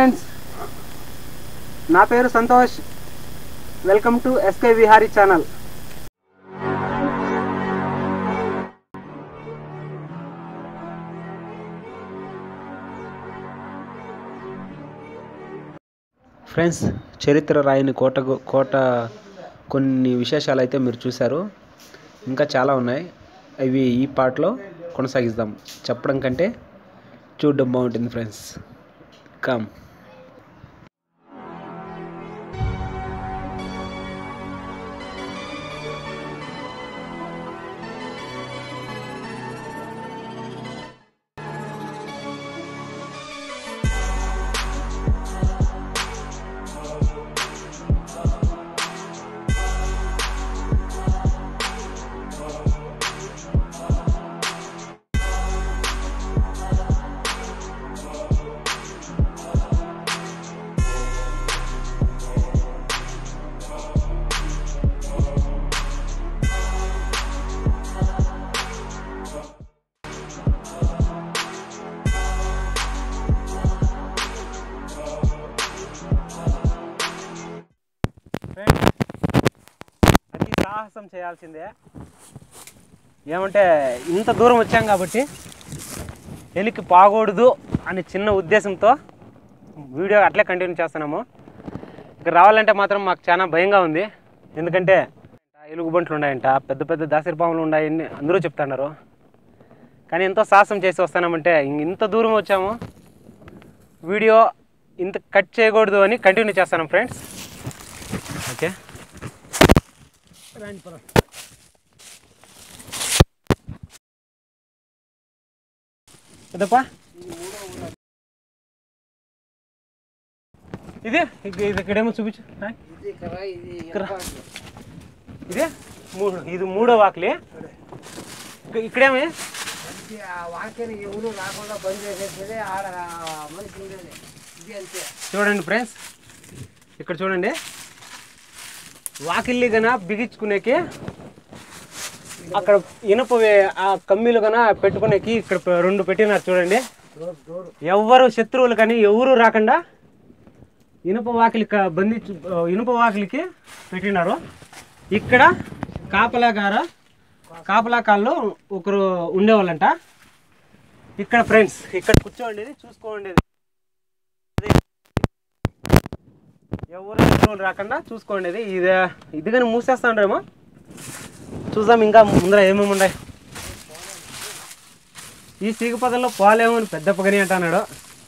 Friends నా పేరు Santosh welcome to SK Vihari channel friends చరిత్ర రాయని కోట గు- కోట కొన్ని విశేషాలు అయితే మీరు చూశారు ఇంకా చాలా ఉన్నాయి అవి ఈ పాటలో కొనసాగిద్దాం చెప్పడం కంటే చూడడం బాగుంటుంది ఫ్రెండ్స్ కమ్ అతి సాహసం చేయాల్సిందే ఏమంటే ఇంత దూరం వచ్చాం కాబట్టి ఎలికి పాకూడదు అనే చిన్న ఉద్దేశంతో వీడియో అట్లే కంటిన్యూ చేస్తున్నాము ఇక్కడ రావాలంటే మాత్రం మాకు చాలా భయంగా ఉంది ఎందుకంటే ఎలుగుబంట్లు ఉన్నాయంట పెద్ద పెద్ద దాసిరిపాములు ఉన్నాయని అందరూ చెప్తున్నారు కానీ ఎంతో సాహసం చేసి వస్తున్నామంటే ఇంక ఇంత దూరం వచ్చాము వీడియో ఇంత కట్ చేయకూడదు అని కంటిన్యూ చేస్తాను ఫ్రెండ్స్ ఓకే పెద్దప్పా ఇది ఇక- ఇది ఇక్కడేమో చూపించు హాయ్. ఇక్కడ. ఇదే మూడు ఇది మూడో వాకిలి ఇక్క- ఇక్కడేమి వాక్యాన్ని ఎవరు రాకుండా బంద్ చేసేది ఆడ మనిషి ఉండేది ఇది అంతే చూడండి ఫ్రెండ్స్ ఇక్కడ చూడండి వాకిల్లి గన బిగించుకునేకి అక్కడ ఇనుప వే- ఆ కమ్మీలు గన పెట్టుకునేకి ఇక్కడ పె- రెండు పెట్టినారు చూడండి డోర్ డోర్ ఎవ్వరు శత్రువులు కానీ ఎవరు రాకుండా ఇనుప వాకిలి క- బంధించు ఇనుప వాకిలికి పెట్టినారు ఇక్కడ కాపలాగార కాపలాకాల్లో ఒకరు ఉండేవాళ్ళంట ఇక్కడ ఫ్రెండ్స్ ఇక్కడ కూర్చోండి చూసుకోండి ఎవరు శత్రువులు రాకుండా చూసుకోండి ఇది ఇది కానీ మూసేస్తాండ్రేమో చూద్దాం ఇంకా ముందర ఏమేమి ఉన్నాయి ఈ సిగపదల్లో పాలేమో అని పెద్ద పగని అంటున్నాడు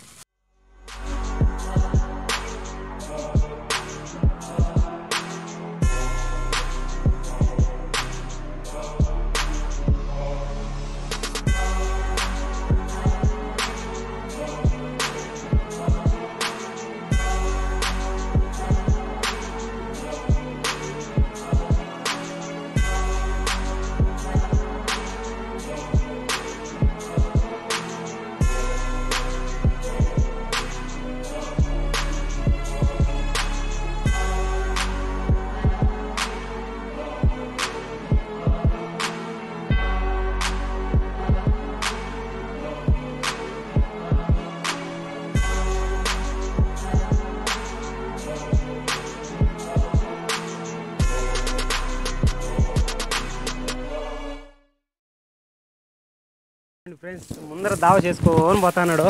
ఫ్రెండ్స్ ముందర దావ చేసుకోని పోతున్నాడు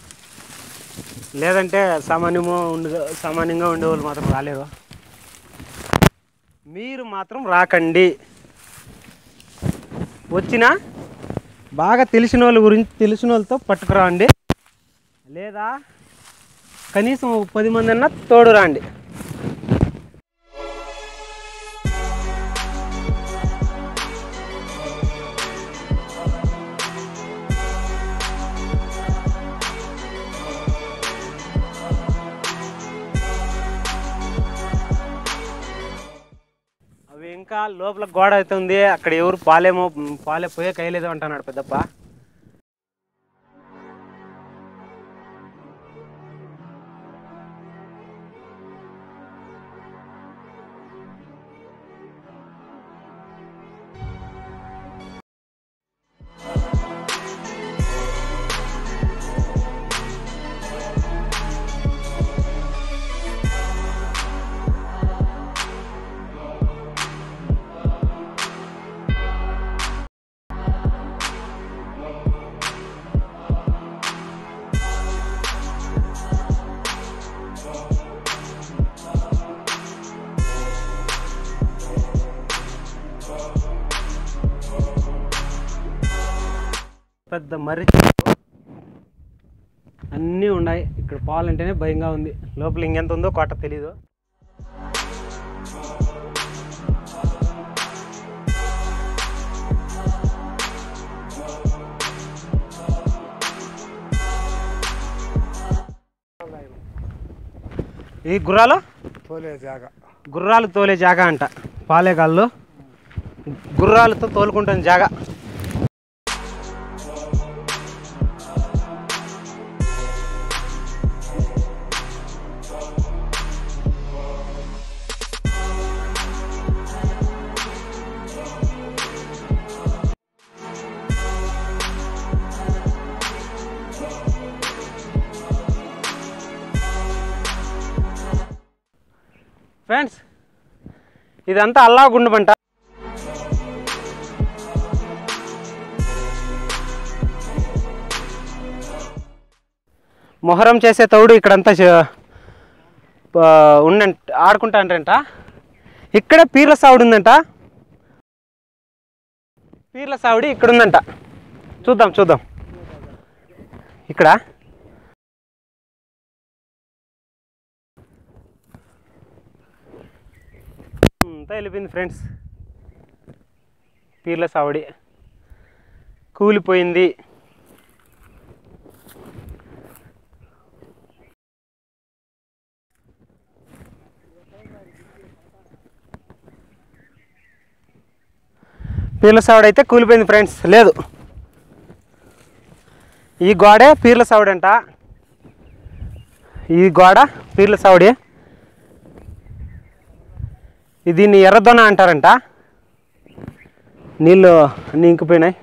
లేదంటే సామాన్యము ఉండే సామాన్యంగా ఉండేవాళ్ళు మాత్రం రాలేరు మీరు మాత్రం రాకండి వచ్చినా బాగా తెలిసిన వాళ్ళ గురించి తెలిసిన వాళ్ళతో పట్టుకురండి లేదా కనీసం ఒక పది మంది అన్నా తోడు రండి అవి ఇంకా లోపల గోడ అవుతుంది అక్కడ ఎవరు పాలేమో మ్, పాలే పోయే కయ్యలేదు అంటున్నాడు పెద్దప్ప పెద్ద మర్రి చెట్లు అన్నీ ఉన్నాయి ఇక్కడ పోవాలంటేనే భయంగా ఉంది లోపల ఇంకెంత ఉందో కోట తెలీదు ఈ గుర్రాలు తోలే జాగా గుర్రాలు తోలే జాగా అంట పాలేగాళ్ళు గుర్రాలతో తోలుకుంటున్న జాగా ఫ్రెండ్స్ ఇదంతా అల్లా గుండమంట మొహరం చేసే తౌడు ఇక్కడంతా చే- ఆ, ఉండంట ఆడుకుంటాండ్రంట ఇక్కడే పీర్ల సావుడు ఉందంట పీర్ల సావుడి ఇక్కడ ఉందంట చూద్దాం చూద్దాం ఇక్కడ అంతా వెళ్ళిపోయింది ఫ్రెండ్స్ పీర్ల సావడి కూలిపోయింది పీర్ల సావడి అయితే కూలిపోయింది ఫ్రెండ్స్ లేదు ఈ గోడే పీర్ల సావడి అంట ఈ గోడ పీర్ల సావడి ఇది దీన్ని ఎర్రదొన అంటారంట నీళ్ళు అన్నీ ఇంకిపోయినాయి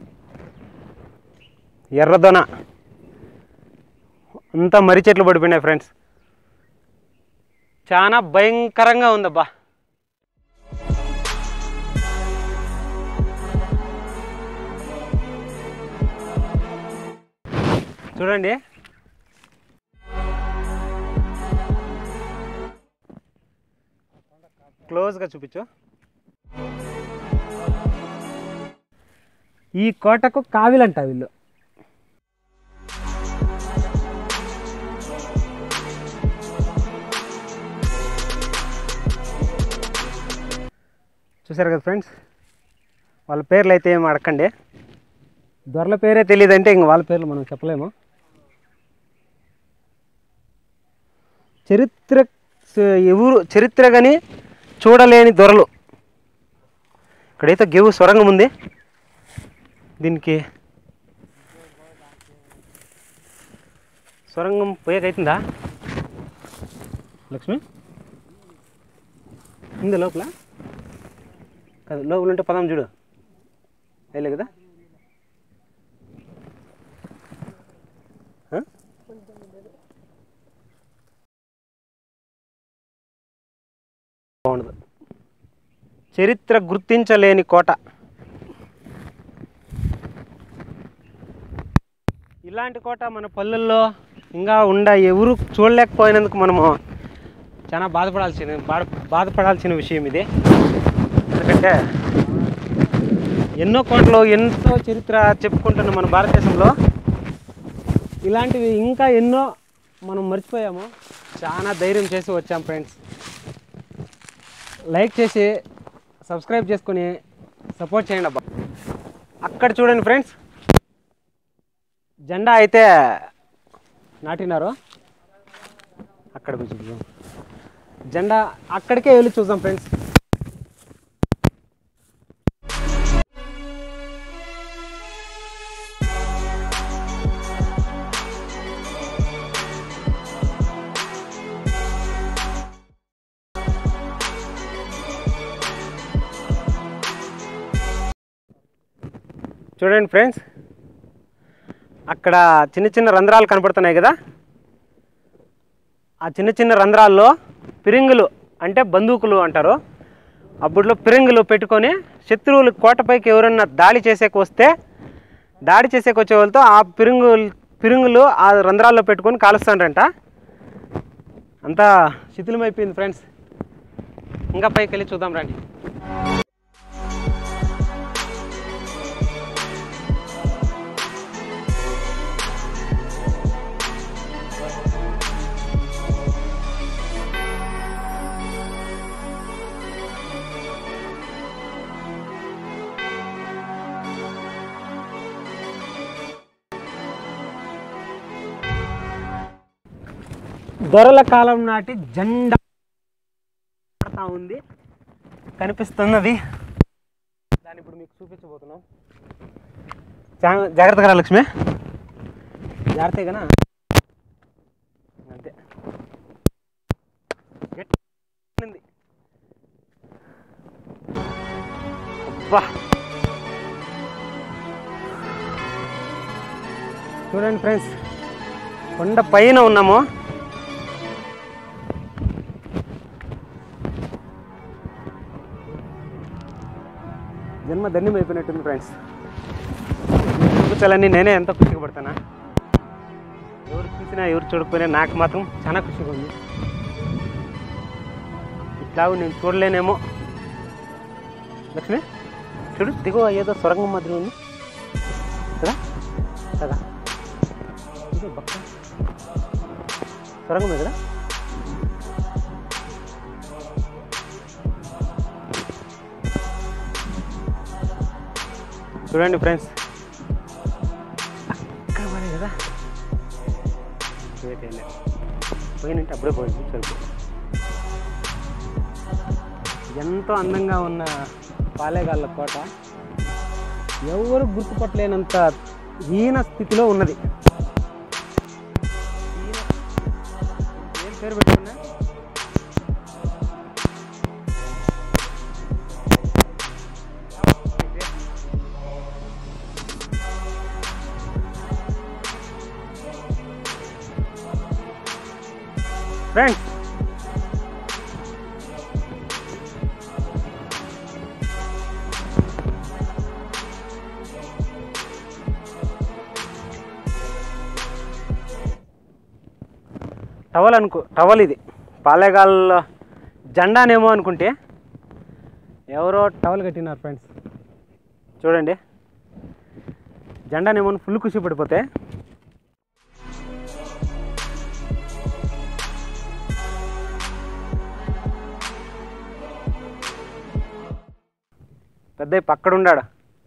ఎర్రదొన అంతా మర్రి చెట్లు పడిపోయినాయి ఫ్రెండ్స్ చాలా భయంకరంగా ఉందబ్బా చూడండి క్లోజ్గా చూపించు ఈ కోటకు కావిలంట వీళ్ళు చూసారు కదా ఫ్రెండ్స్ వాళ్ళ పేర్లు అయితే ఏమి అడగండి దొరల పేరే తెలియదంటే ఇంక వాళ్ళ పేర్లు మనం చెప్పలేము చరిత్ర స- ఎవరు చరిత్ర కానీ చూడలేని దొరలు ఇక్కడైతే గెవు సొరంగం ఉంది దీనికి సొరంగం పోయేకైతుందా లక్ష్మి ఉంది లోపల కాదు లోపల ఉంటే పదం చూడు వెళ్ళే కదా ఆ? బాగుండదు చరిత్ర గుర్తించలేని కోట ఇలాంటి కోట మన పల్లెల్లో ఇంకా ఉండ ఎవరు చూడలేకపోయినందుకు మనము చాలా బాధపడాల్సిన బాధ బాధపడాల్సిన విషయం ఇది ఎందుకంటే ఎన్నో కోటలు ఎంతో చరిత్ర చెప్పుకుంటున్న మన భారతదేశంలో ఇలాంటివి ఇంకా ఎన్నో మనం మర్చిపోయాము చాలా ధైర్యం చేసి వచ్చాం ఫ్రెండ్స్ లైక్ చేసి సబ్స్క్రైబ్ చేసుకొని సపోర్ట్ చేయండి అబ్బా అక్కడ చూడండి ఫ్రెండ్స్ జెండా అయితే నాటినారు అక్కడ పోయి చూద్దాం జెండా అక్కడికే వెళ్ళి చూద్దాం ఫ్రెండ్స్ చూడండి ఫ్రెండ్స్ అక్కడ చిన్న చిన్న రంధ్రాలు కనపడుతున్నాయి కదా ఆ చిన్న చిన్న రంధ్రాల్లో పిరింగులు అంటే బందూకులు అంటారు అప్పట్లో పిరింగులు పెట్టుకొని శత్రువులు కోటపైకి ఎవరన్నా దాడి చేసేకి వస్తే దాడి చేసేకి వచ్చే వాళ్ళతో ఆ పిరింగు పిరింగులు ఆ రంధ్రాల్లో పెట్టుకొని కాలుస్తారంట అంతా శిథిలమైపోయింది ఫ్రెండ్స్ ఇంకా పైకి వెళ్ళి చూద్దాం రండి దొరల కాలం నాటి జెండా కనపడతా ఉంది కనిపిస్తున్నది దాన్ని ఇప్పుడు మీకు చూపించబోతున్నాం జా- జాగ్రత్తగా రా లక్ష్మి జాగ్రత్తగా అంతే గట్టిగా ఉంది. అబ్బా చూడండి ఫ్రెండ్స్ కొండ పైన ఉన్నాము జన్మ ధన్యం అయిపోయినట్టుంది ఫ్రెండ్స్ చూపించాలని నేనే ఎంతో ఖుషిగా పడతానా ఎవరు చూసినా ఎవరు చూడకపోయినా నాకు మాత్రం చాలా ఖుషిగా ఉంది ఇట్లా నేను చూడలేనేమో లక్ష్మి చూడు దిగువ ఏదో సొరంగం మాదిరి ఉంది కదా కదా ఇదే బక్క సొరంగమే కదా చూడండి ఫ్రెండ్స్ అక్కడ పడే కదా ఇదైతే వెళ్ళాం. పోయినంటే అప్పుడే పోయింది సరిపోయింది ఎంతో అందంగా ఉన్న పాలేగాళ్ళ కోట ఎవరు గుర్తుపట్టలేనంత హీన స్థితిలో ఉన్నది హీన- ఏం పేరు పెట్టుకున్నా ఫ్రెండ్స్ టవల్ అనుకో టవల్ ఇది పాలేగాళ్ళ జెండానేమో అనుకుంటే ఎవరో టవల్ కట్టినారు ఫ్రెండ్స్ చూడండి జెండానేమో అని ఫుల్ ఖుషి పడిపోతే పెద్ద పక్కడున్నాడు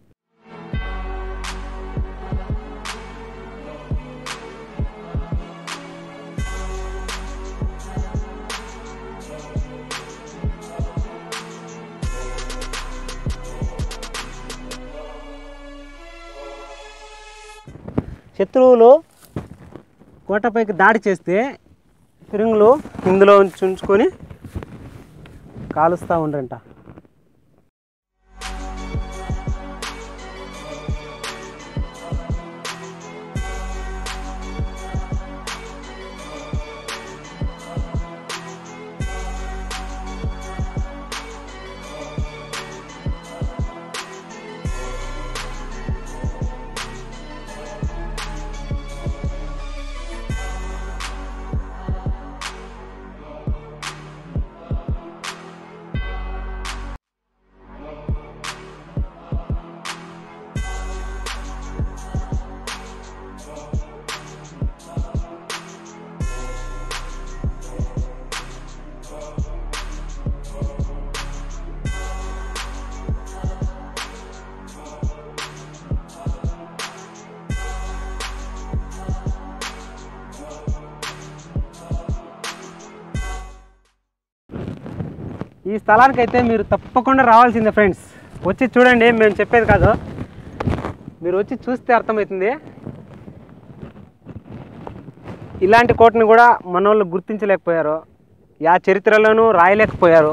శత్రువులు కోటపైకి దాడి చేస్తే ఫిరింగులు ఇందులో ఉంచి ఉంచుకొని కాలుస్తూ ఉండరంట ఈ స్థలానికి అయితే మీరు తప్పకుండా రావాల్సిందే ఫ్రెండ్స్ వచ్చి చూడండి మేము చెప్పేది కాదు మీరు వచ్చి చూస్తే అర్థమవుతుంది ఇలాంటి కోటని కూడా మన వాళ్ళు గుర్తించలేకపోయారు యా చరిత్రలోనూ రాయలేకపోయారు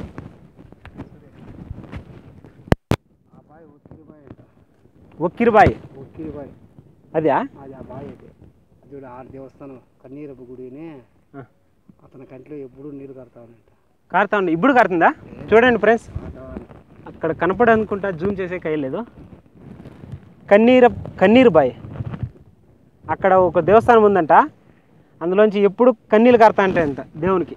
ఆ బాయ్ ఉక్కిరి బాయ్ అంట ఒక్కిరిబాయి ఉక్కిరి బాయ్ అదా అది ఆ బాయ్ అయితే చూడు ఆడ దేవస్థానం కన్నీరపు గుడిని ఆ. అతని కంట్లో ఎప్పుడూ నీరు కడతా ఉన్నంట కారుతా ఉంది ఇప్పుడు కారుతుందా చూడండి ఫ్రెండ్స్ ఆట అక్కడ కనపడ అనుకుంటా జూమ్ చేసే కయ్యలేదు కన్నీర కన్నీరు బాయ్ అక్కడ ఒక దేవస్థానం ఉందంట అందులోంచి ఎప్పుడు కన్నీళ్ళు కడతా అంటే అంట దేవునికి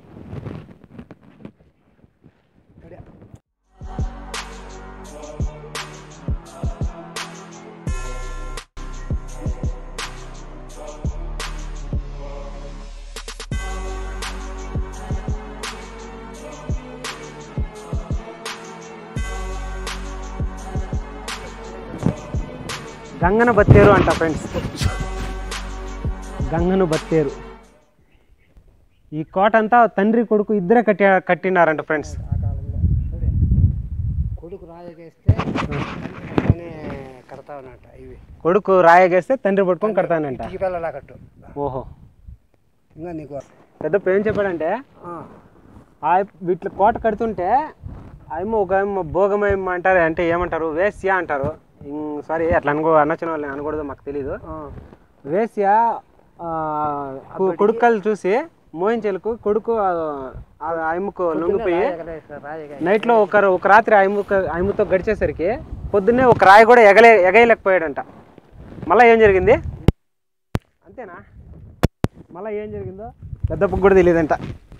గంగన బత్తేరు అంట ఫ్రెండ్స్ గంగను బత్తేరు ఈ కోట అంతా తండ్రి కొడుకు ఇద్దరే కట్టి కట్టినారంట ఫ్రెండ్స్ ఆ కాలంలో చూడే కొడుకు రాజకేస్తే పట్టుకొని కడతా ఉన్నట్ట ఇవి కొడుకు రాయగేస్తే తండ్రి పట్టుకొని కడతానంట ఇటుకి పిల్లలా కట్టు ఓహో ఇంకా నీకు పెద్ద ఏం చెప్పాడంటే ఆ, ఆ వీటి కోట కడుతుంటే ఆయమ్మ ఒక ఆయమ్మ భోగమయమ్మ అంటారు అంటే ఏమంటారు వేశ్య అంటారు సారీ అట్లా అనుకో అనొచ్చిన వాళ్ళని అనకూడదు మాకు తెలీదు ఆ, వేశ్య ఆ, కు- కొడుకలు చూసి మోయించేలకు కొడుకు ఆ ఆ ఆయమ్మకు లొంగిపోయి రాయగలేస్తా, రాయగ- నైట్లో ఒకరు ఒక రాత్రి ఆయమ్మకు ఆయమ్మతో గడిచేసరికి పొద్దున్నే ఒక రాయి కూడా ఎగలే ఎగయలేకపోయాడంట మళ్ళీ ఏం జరిగింది అంతేనా మళ్ళీ ఏం జరిగిందో పెద్దప్పకు కూడా తెలియదంట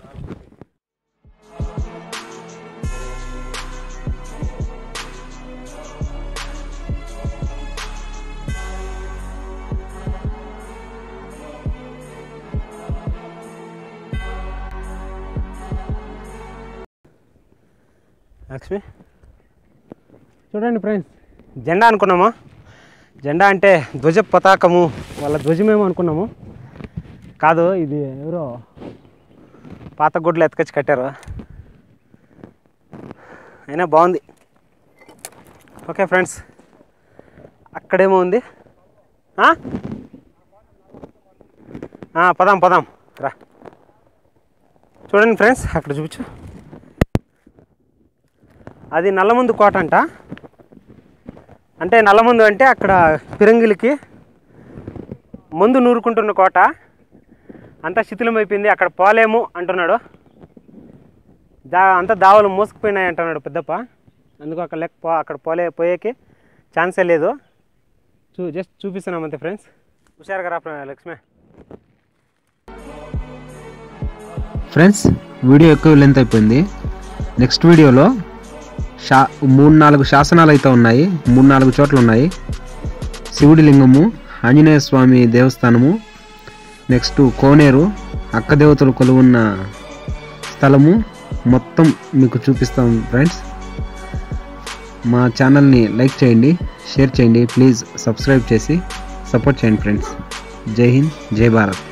లక్ష్మి చూడండి ఫ్రెండ్స్ జెండా అనుకున్నాము జెండా అంటే ధ్వజ పతాకము వాళ్ళ ధ్వజమేమో అనుకున్నాము కాదు ఇది ఎవరో పాత గుడ్లు ఎత్తుకొచ్చి కట్టారు అయినా బాగుంది ఓకే ఫ్రెండ్స్ అక్కడేమో ఉంది ఆ? ఆ, పదాం పదాం రా చూడండి ఫ్రెండ్స్ అక్కడ చూపించు అది నల్లముందు కోట అంట అంటే నల్లముందు అంటే అక్కడ పిరంగిలికి ముందు నూరుకుంటున్న కోట అంతా శిథిలం అయిపోయింది అక్కడ పోలేము అంటున్నాడు దా అంతా దావలు మూసుకుపోయినాయి అంటున్నాడు పెద్దప్ప అందుకు అక్కడ లెక్క పో అక్కడ పోలే పోయేకి ఛాన్సే లేదు చూ జస్ట్ చూపిస్తున్నాం అంతే ఫ్రెండ్స్ హుషారుగా రా ప్ర- లక్ష్మి ఫ్రెండ్స్ వీడియో ఎక్కువ లెంత్ అయిపోయింది నెక్స్ట్ వీడియోలో శా మూడు నాలుగు శాసనాలు అయితే ఉన్నాయి మూడు నాలుగు చోట్ల ఉన్నాయి శివుడి లింగము ఆంజనేయ స్వామి దేవస్థానము నెక్స్ట్ కోనేరు అక్క దేవతలు కొలువున్న స్థలము మొత్తం మీకు చూపిస్తాం ఫ్రెండ్స్ మా ఛానల్ని లైక్ చేయండి షేర్ చేయండి ప్లీజ్ సబ్స్క్రైబ్ చేసి సపోర్ట్ చేయండి ఫ్రెండ్స్ జై హింద్ జై భారత్